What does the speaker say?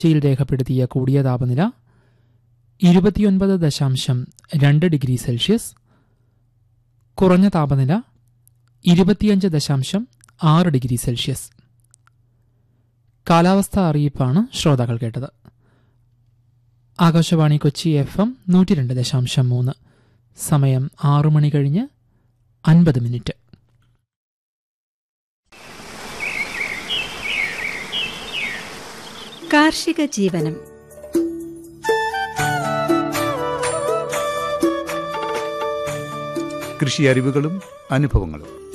കൊച്ചിയിൽ രേഖപ്പെടുത്തിയ കൂടിയ താപനില ഇരുപത്തിയൊൻപത് ദശാംശം രണ്ട് ഡിഗ്രി സെൽഷ്യസ് കുറഞ്ഞ താപനില ഇരുപത്തിയഞ്ച് ദശാംശം ആറ് ഡിഗ്രി സെൽഷ്യസ് കാലാവസ്ഥാ അറിയിപ്പാണ് ശ്രോതാക്കൾ കേട്ടത് ആകാശവാണി കൊച്ചി എഫ് എം നൂറ്റി രണ്ട് ദശാംശം മൂന്ന് സമയം ആറു മണി കഴിഞ്ഞ് അൻപത് മിനിറ്റ് കാർഷിക ജീവനം കൃഷി അറിവുകളും അനുഭവങ്ങളും